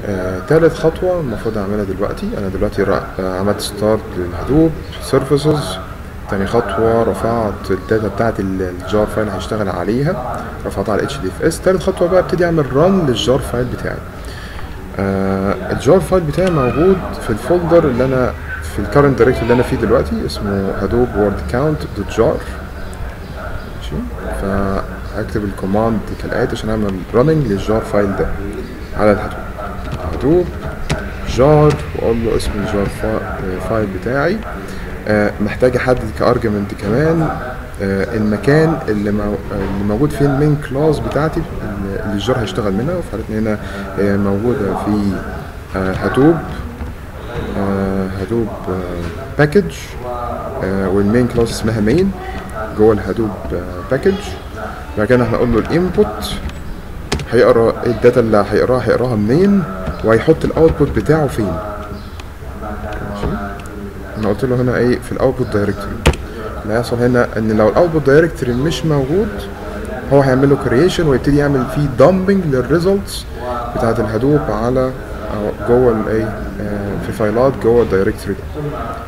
آه، تالت خطوة المفروض أعملها دلوقتي أنا دلوقتي را- آه، عملت ستارت للهدوب سيرفيسز تاني خطوة رفعت الداتا بتاعت ال- الجار فايل اللي هشتغل عليها رفعتها على اتش دي اف اس تالت خطوة بقى ابتدي اعمل رن للجار فايل بتاعي آه الجار فايل بتاعي موجود في الفولدر اللي انا في الكرنت دايركتوري اللي انا فيه دلوقتي اسمه هدوب وورد كاونت دوت جار ماشي فهكتب الكوماند كالاتي عشان اعمل رننج للجار فايل ده على الهدوب هدوب جار واقول له اسم الجار فا- فايل بتاعي آه، محتاج احدد كارجمنت كمان آه، المكان اللي, مو... اللي موجود فيه المين كلاس بتاعتي اللي اللي الجار هيشتغل منها وفي حالتنا هنا هي موجوده في آه، هدوب آه، هدوب باكج والمين كلاس اسمها مين جوه الهدوب باكج بعد كده احنا هنقول له الانبوت هيقرا الداتا اللي هيقراها هيقراها منين وهيحط الاوتبوت بتاعه فين ماشي انا قلت له هنا ايه في الاوتبوت دايركتوري اللي هيحصل هنا ان لو الاوتبوت دايركتوري مش موجود هو هيعمل له كرييشن ويبتدي يعمل فيه دامبنج للريزلتس بتاعت الهدوب على أو جوه الايه آه، في فايلات جوه الدايركتوري ده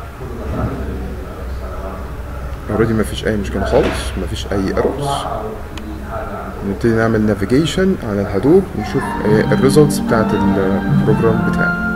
اوريدي مفيش اي مشكله خالص مفيش اي ايرورز نبتدي نعمل نافيجيشن على الهدوب ونشوف الريزلتس بتاعت البروجرام بتاعنا